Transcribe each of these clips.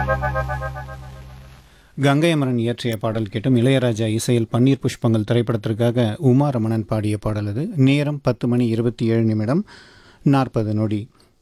கங்கை அமரன் இயற்றிய பாடல் கேட்டும் இளையராஜா இசையில் பன்னீர் புஷ்பங்கள் திரைப்படத்திற்காக உமா ரமணன் பாடிய பாடல் அது நேரம் பத்து மணி இருபத்தி ஏழு நிமிடம் நாற்பது நொடி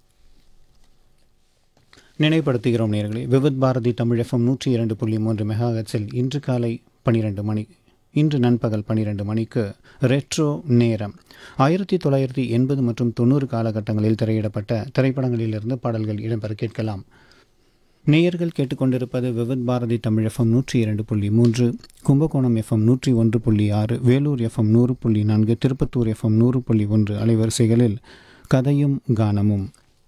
நினைவுபடுத்துகிறோம் நேர்களே விவித் பாரதி தமிழ் எஃப்எம் நூற்றி இரண்டு புள்ளி மூன்று மெகாஹெட்ஸில் இன்று காலை பன்னிரெண்டு மணி இன்று நண்பகல் பன்னிரெண்டு மணிக்கு ரெட்ரோ நேரம் ஆயிரத்தி தொள்ளாயிரத்தி எண்பது மற்றும் தொண்ணூறு காலகட்டங்களில் திரையிடப்பட்ட திரைப்படங்களிலிருந்து பாடல்கள் இடம்பெற கேட்கலாம் நேயர்கள் கேட்டுக்கொண்டிருப்பது விவித் பாரதி தமிழ் எஃப்எம் நூற்றி இரண்டு புள்ளி மூன்று கும்பகோணம் எஃப்எம் நூற்றி ஒன்று புள்ளி ஆறு வேலூர் எஃப்எம் நூறு புள்ளி நான்கு திருப்பத்தூர் எஃப்எம் நூறு புள்ளி ஒன்று அலைவரிசைகளில் கதையும் கானமும்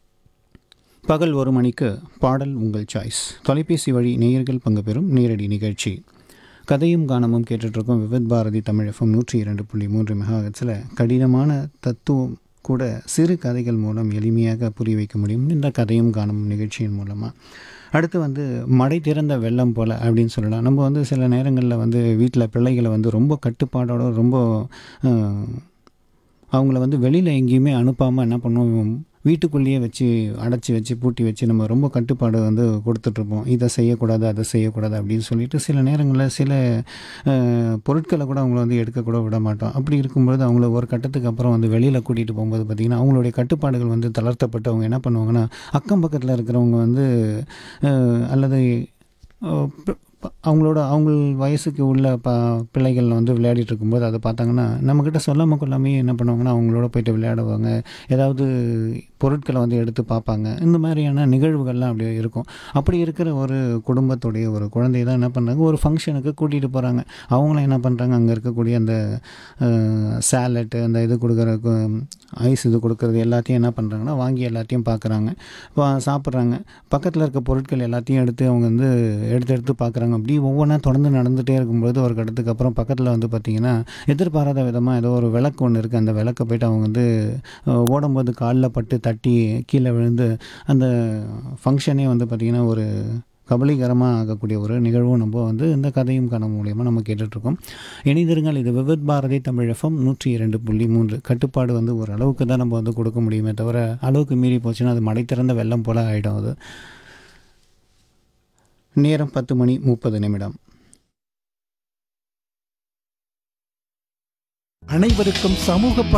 பகல் ஒரு மணிக்கு பாடல் உங்கள் சாய்ஸ் தொலைபேசி வழி நேயர்கள் பங்கு பெறும் நேரடி நிகழ்ச்சி கதையும் கானமும் கேட்டுட்ருக்கோம் விவித் பாரதி தமிழ் எஃப்எம் நூற்றி இரண்டு புள்ளி மூன்று மெகாஹெட்ஸில் கடினமான தத்துவம் கூட சிறு கதைகள் மூலம் எளிமையாக புரிய வைக்க முடியும் இந்த கதையும் காணும் நிகழ்ச்சியின் மூலமாக அடுத்து வந்து மடை திறந்த வெள்ளம் போல் அப்படின்னு சொல்லலாம் நம்ம வந்து சில நேரங்களில் வந்து வீட்டில் பிள்ளைகளை வந்து ரொம்ப கட்டுப்பாடோட ரொம்ப அஹ், அவங்கள வந்து வெளியில் எங்கேயுமே அனுப்பாமல் என்ன பண்ணுவோம் வீட்டுக்குள்ளேயே வச்சு அடைச்சி வச்சு பூட்டி வச்சு நம்ம ரொம்ப கட்டுப்பாடு வந்து கொடுத்துட்ருப்போம் இதை செய்யக்கூடாது அதை செய்யக்கூடாது அப்படின்னு சொல்லிட்டு சில நேரங்களில் சில அஹ், பொருட்களை கூட அவங்கள வந்து எடுக்கக்கூட விட மாட்டோம் அப்படி இருக்கும்பொழுது அவங்கள ஒரு கட்டத்துக்கு அப்புறம் வந்து வெளியில் கூட்டிகிட்டு போகும்போது பார்த்திங்கன்னா அவங்களுடைய கட்டுப்பாடுகள் வந்து தளர்த்தப்பட்டு அவங்க என்ன பண்ணுவாங்கன்னா அக்கம் பக்கத்தில் இருக்கிறவங்க வந்து அஹ், அல்லது அஹ், ப- ப- அவங்களோட அவங்க வயசுக்கு உள்ள ப பிள்ளைகள் வந்து விளையாடிட்டு இருக்கும்போது அதை பார்த்தாங்கன்னா நம்மக்கிட்ட சொல்லாமல் கொள்ளாமே என்ன பண்ணுவாங்கன்னா அவங்களோட போயிட்டு விளையாடுவாங்க ஏதாவது பொருட்களை வந்து எடுத்து பார்ப்பாங்க இந்த மாதிரியான நிகழ்வுகள்லாம் அப்படி இருக்கும் அப்படி இருக்கிற ஒரு குடும்பத்துடைய ஒரு குழந்தைய தான் என்ன பண்ணுறாங்க ஒரு ஃபங்க்ஷனுக்கு கூட்டிகிட்டு போகிறாங்க அவங்களும் என்ன பண்ணுறாங்க அங்கே இருக்கக்கூடிய அந்த சேலட்டு அந்த இது கொடுக்குற ஐஸ் இது கொடுக்குறது எல்லாத்தையும் என்ன பண்ணுறாங்கன்னா வாங்கி எல்லாத்தையும் பார்க்குறாங்க சாப்பிட்றாங்க பக்கத்தில் இருக்க பொருட்கள் எல்லாத்தையும் எடுத்து அவங்க வந்து எடுத்து எடுத்து பார்க்குறாங்க அப்படி ஒவ்வொன்றா தொடர்ந்து நடந்துகிட்டே இருக்கும்பொழுது ஒரு கட்டத்துக்கு அப்புறம் பக்கத்தில் வந்து பார்த்திங்கன்னா எதிர்பாராத விதமாக ஏதோ ஒரு விளக்கு ஒன்று இருக்குது அந்த விளக்கை போயிட்டு அவங்க வந்து அஹ், ஓடும்போது காலில் பட்டு தட்டி கீழே விழுந்து அந்த ஃபங்க்ஷனே வந்து பார்த்திங்கன்னா ஒரு கபலீகரமாக ஆகக்கூடிய ஒரு நிகழ்வும் நம்ம வந்து இந்த கதையும் கனவு மூலியமாக நம்ம கேட்டுட்ருக்கோம் இணைந்திருங்கள் இது விவித் பாரதி தமிழ் எஃப்எம் நூற்றி இரண்டு புள்ளி மூன்று கட்டுப்பாடு வந்து ஒரு அளவுக்கு தான் நம்ம வந்து கொடுக்க முடியுமே தவிர அளவுக்கு மீறி போச்சுன்னா அது மடை திறந்த வெள்ளம் போல் ஆகிடும் அது நேரம் பத்து மணி முப்பது நிமிடம் அனைவருக்கும் சமூக